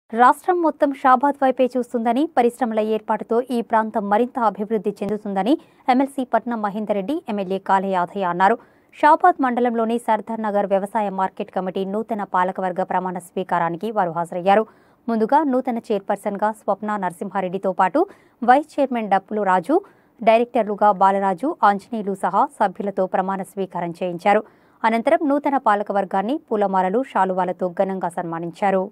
రాష్ట్రం మొత్తం షాబాద్ వైపే చూస్తుందని పరిశ్రమల ఏర్పాటుతో ఈ ప్రాంతం మరింత అభివృద్ధి చెందుతుందని ఎమ్మెల్సీ పట్నం మహేందర్ రెడ్డి ఎమ్మెల్యే కాలే యాదయ్య అన్నారు షాబాద్ మండలంలోని సర్దార్ నగర్ వ్యవసాయ మార్కెట్ కమిటీ నూతన పాలకవర్గ ప్రమాణ స్వీకారానికి వారు హాజరయ్యారు ముందుగా నూతన చైర్పర్సన్గా స్వప్న నరసింహారెడ్డితో పాటు వైస్ చైర్మన్ డప్పులు రాజు డైరెక్టర్లుగా బాలరాజు ఆంజనేయులు సహా సభ్యులతో ప్రమాణ స్వీకారం చేయించారు అనంతరం నూతన పాలకవర్గాన్ని పూలమాలలు శాలువాలతో ఘనంగా సన్మానించారు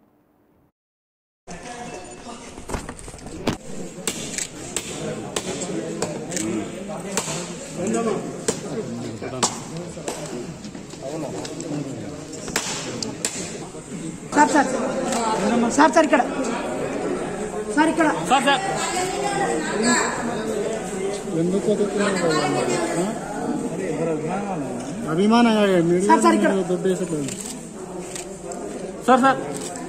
సార్ సార్ సార్ సార్ ఇక్కడ సార్ ఇక్కడ సార్ సార్ అభిమానంగా సార్, సార్, ఇక్కడ. దుడ్డేసట్లేదు సార్ సార్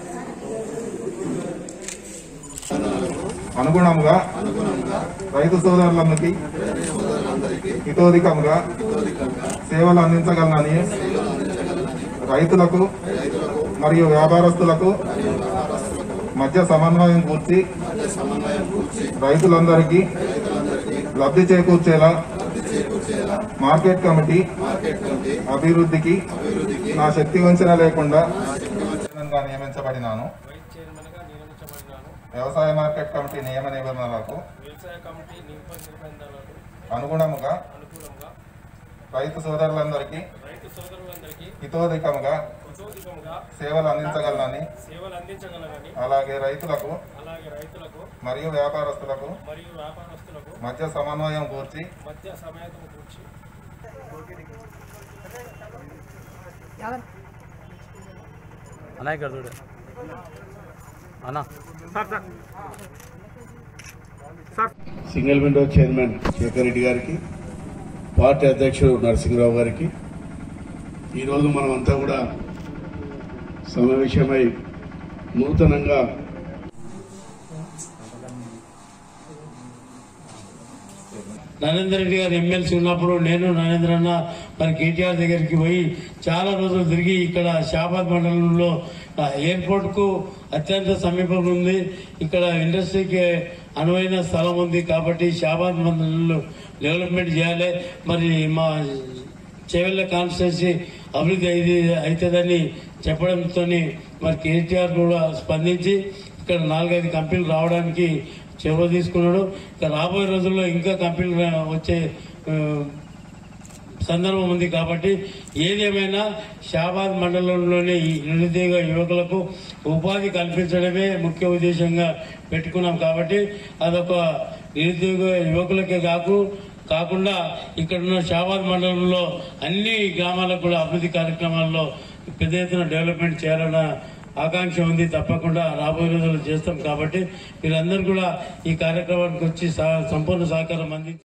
అనుగుణంగా రైతు సోదరులందరికీ హితోధికంగా సేవలు అందించగలనని రైతులకు మరియు వ్యాపారస్తులకు మధ్య సమన్వయం కూర్చి రైతులందరికీ లబ్ధి చేకూర్చేలా మార్కెట్ కమిటీ అభివృద్ధికి నా శక్తి వంచన లేకుండా చైర్మన్గా నియమించబడినాను చైర్మన్గా నియమించబడినాను వ్యవసాయ మార్కెట్ కమిటీ నియమ నిబంధనలకు వ్యవసాయ కమిటీ నియమ నిబంధనలకు అనుగుణముగా అనుకూలంగా రైతు సోదరులందరికీ రైతు సోదరులందరికీ హితోధికంగా ఉద్యోగికంగా సేవలు అందించగలనని సేవలు అందించగలరని అలాగే రైతులకు అలాగే రైతులకు మరియు వ్యాపారస్తులకు మరియు వ్యాపారస్తులకు మధ్య సమన్వయం కూర్చి మధ్య సమయతను కూర్చి అన్నా ఇక్కడ చూడు అన్నా single window chairman Shekar Reddy గారికి పార్టీ అధ్యక్షుడు నరసింహరావు గారికి ఈరోజు మనమంతా కూడా సమావేశమై నూతనంగా నరేందర్ రెడ్డి గారు ఎమ్మెల్సీ ఉన్నప్పుడు నేను నరేంద్ర అన్న మరి కేటీఆర్ దగ్గరికి పోయి చాలా రోజులు తిరిగి ఇక్కడ షాబాద్ మండలంలో ఆ, ఎయిర్పోర్ట్ కు అత్యంత సమీపం ఉంది ఇక్కడ ఇండస్ట్రీకి అనువైన స్థలం ఉంది కాబట్టి షాబాద్ మండలంలో డెవలప్మెంట్ చేయాలి మరి మా చేవెళ్ళ కాన్స్టిట్యున్సీ అభివృద్ధి అయితే అవుతుందని చెప్పడంతో మరి కేటీఆర్ కూడా స్పందించి ఇక్కడ నాలుగైదు కంపెనీలు రావడానికి చొరవ తీసుకున్నాడు ఇక రాబోయే రోజుల్లో ఇంకా కంపెనీలు రా- వచ్చే ఆ, సందర్భం ఉంది కాబట్టి ఏదేమైనా షాబాద్ మండలంలోని ఈ నిరుద్యోగ యువకులకు ఉపాధి కల్పించడమే ముఖ్య ఉద్దేశంగా పెట్టుకున్నాం కాబట్టి అదొక నిరుద్యోగ యువకులకే కాకు కాకుండా ఇక్కడ ఉన్న షాబాద్ మండలంలో అన్ని గ్రామాలకు కూడా అభివృద్ధి కార్యక్రమాల్లో పెద్ద ఎత్తున డెవలప్మెంట్ చేయాలన్న ఆకాంక్ష ఉంది తప్పకుండా రాబోయే రోజుల్లో చేస్తాం కాబట్టి మీరందరూ కూడా ఈ కార్యక్రమానికి వచ్చి సా- సంపూర్ణ సహకారం అందించి